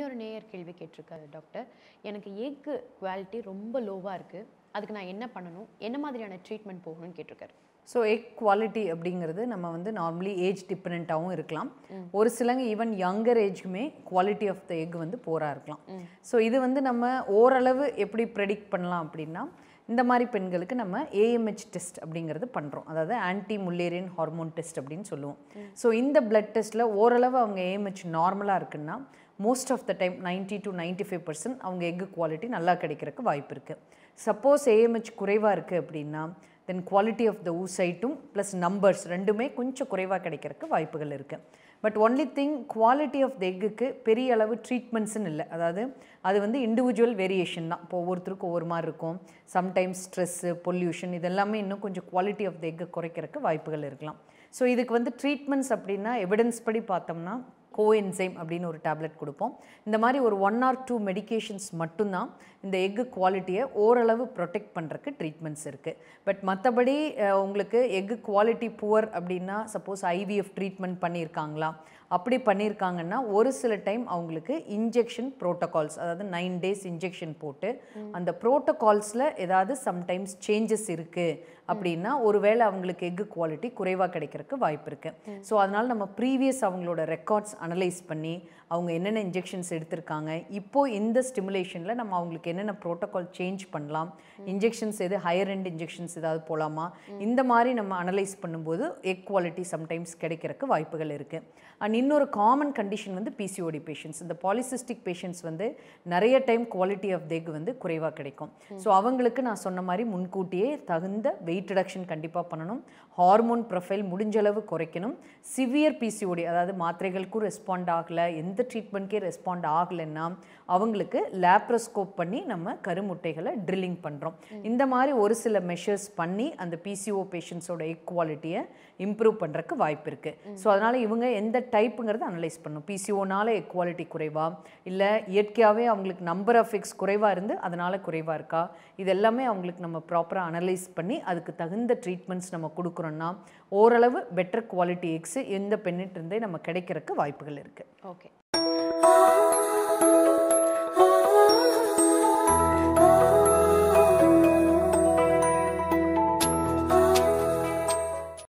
இன்னொரு நேயர் கேள்வி கேட்டிருக்காரு டாக்டர் எனக்கு எக்கு குவாலிட்டி ரொம்ப லோவாக இருக்குது அதுக்கு நான் என்ன பண்ணணும் என்ன மாதிரியான ட்ரீட்மெண்ட் போகணும்னு கேட்டிருக்காரு ஸோ எக் குவாலிட்டி அப்படிங்கிறது நம்ம வந்து நார்மலி ஏஜ் டிபெண்ட்டாகவும் இருக்கலாம் ஒரு சிலங்க ஈவன் யங்கர் ஏஜ்க்குமே குவாலிட்டி ஆஃப் த எக் வந்து போராக இருக்கலாம் ஸோ இது வந்து நம்ம ஓரளவு எப்படி ப்ரெடிக்ட் பண்ணலாம் அப்படின்னா இந்த மாதிரி பெண்களுக்கு நம்ம ஏஎம்ஹெச் டெஸ்ட் அப்படிங்கிறது பண்ணுறோம் அதாவது ஆன்டி முல்லேரியன் ஹார்மோன் டெஸ்ட் அப்படின்னு சொல்லுவோம் ஸோ இந்த பிளட் டெஸ்ட்டில் ஓரளவு அவங்க ஏஎம்ஹெச் நார்மலாக இருக்குன்னா most of the time 90 to 95% five percent அவங்க எக்கு குவாலிட்டி நல்லா கிடைக்கிறதுக்கு வாய்ப்பு இருக்குது சப்போஸ் ஏஎம்ஹெச் குறைவாக இருக்குது அப்படின்னா தென் குவாலிட்டி ஆஃப் த ஊசைட்டும் ப்ளஸ் நம்பர்ஸ் ரெண்டுமே கொஞ்சம் குறைவாக கிடைக்கிறதுக்கு வாய்ப்புகள் இருக்குது but only thing quality of the எக்குக்கு பெரிய அளவு ட்ரீட்மெண்ட்ஸ்னு இல்லை அதாவது அது வந்து இண்டிவிஜுவல் வேரியேஷன் தான் இப்போ ஒவ்வொருத்தருக்கும் ஒவ்வொரு மாதிரி இருக்கும் சம்டைம்ஸ் ஸ்ட்ரெஸ்ஸு பொல்யூஷன் இதெல்லாமே இன்னும் கொஞ்சம் குவாலிட்டி ஆஃப் த எக்கு குறைக்கிறதுக்கு வாய்ப்புகள் இருக்கலாம் ஸோ இதுக்கு வந்து ட்ரீட்மெண்ட்ஸ் அப்படின்னா எவிடன்ஸ் படி பார்த்தோம்னா கோஎன்சைம் அப்படின்னு ஒரு டேப்லெட் கொடுப்போம் இந்த மாதிரி ஒரு ஒன் ஆர் டூ மெடிகேஷன்ஸ் மட்டும்தான் இந்த எக்கு குவாலிட்டியை ஓரளவு ப்ரொடெக்ட் பண்ணுறக்கு ட்ரீட்மெண்ட்ஸ் இருக்குது பட் மற்றபடி உங்களுக்கு எக்கு குவாலிட்டி புவர் அப்படின்னா சப்போஸ் ஐவிஎஃப் ட்ரீட்மெண்ட் பண்ணியிருக்காங்களா அப்படி பண்ணியிருக்காங்கன்னா ஒரு சில டைம் அவங்களுக்கு இன்ஜெக்ஷன் ப்ரோட்டோகால்ஸ் அதாவது நைன் டேஸ் இன்ஜெக்ஷன் போட்டு அந்த ப்ரோட்டோகால்ஸில் ஏதாவது சம்டைம்ஸ் சேஞ்சஸ் இருக்குது அப்படின்னா ஒருவேளை அவங்களுக்கு எக்கு குவாலிட்டி குறைவாக கிடைக்கிறதுக்கு வாய்ப்பு இருக்குது ஸோ அதனால் நம்ம ப்ரீவியஸ் அவங்களோட ரெக்கார்ட்ஸ் அனலைஸ் பண்ணி அவங்க என்னென்ன இன்ஜெக்ஷன்ஸ் எடுத்திருக்காங்க இப்போ இந்த ஸ்டிமுலேஷனில் நம்ம அவங்களுக்கு என்னென்ன ப்ரோட்டோகால் சேஞ்ச் பண்ணலாம் இன்ஜெக்ஷன்ஸ் எது ஹையர் எண்ட் இன்ஜெக்ஷன்ஸ் ஏதாவது போகலாமா இந்த மாதிரி நம்ம அனலைஸ் பண்ணும்போது எக் குவாலிட்டி சம்டைம்ஸ் கிடைக்கிறதுக்கு வாய்ப்புகள் இருக்குது அண்ட் இன்னொரு காமன் கண்டிஷன் வந்து பிசிஓடி பேஷண்ட்ஸ் இந்த பாலிசிஸ்டிக் பேஷண்ட்ஸ் வந்து நிறைய டைம் குவாலிட்டி ஆஃப் எக் வந்து குறைவாக கிடைக்கும் ஸோ அவங்களுக்கு நான் சொன்ன மாதிரி முன்கூட்டியே தகுந்த வெயிட் ரிடக்ஷன் கண்டிப்பாக பண்ணணும் ஹார்மோன் ப்ரொஃபைல் முடிஞ்ச அளவு குறைக்கணும் சிவியர் பிசிஓடி அதாவது மாத்திரைகளுக்கும் ரெஸ்பாண்ட் ஆகலை எந்த ட்ரீட்மெண்ட்கே ரெஸ்பாண்ட் ஆகலைன்னா அவங்களுக்கு லேப்ரோஸ்கோப் பண்ணி நம்ம கருமுட்டைகளை ட்ரில்லிங் பண்ணுறோம் இந்த மாதிரி ஒரு சில மெஷர்ஸ் பண்ணி அந்த பிசிஓ பேஷண்ட்ஸோட எக் குவாலிட்டியை இம்ப்ரூவ் பண்ணுறதுக்கு வாய்ப்பு இருக்குது ஸோ அதனால் இவங்க எந்த டைப்புங்கிறத அனலைஸ் பண்ணும் பிசிஓனால எக் குவாலிட்டி குறைவா இல்லை இயற்கையாகவே அவங்களுக்கு நம்பர் ஆஃப் எக்ஸ் குறைவாக இருந்து அதனால் குறைவாக இருக்கா இது எல்லாமே அவங்களுக்கு நம்ம ப்ராப்பராக அனலைஸ் பண்ணி அதுக்கு தகுந்த ட்ரீட்மெண்ட்ஸ் நம்ம கொடுக்குறோன்னா ஓரளவு பெட்டர் குவாலிட்டி எக்ஸு எந்த பெண்ணிட்டிருந்தே நம்ம கிடைக்கிறதுக்கு வாய்ப்புகள் இருக்குது ஓகே Oh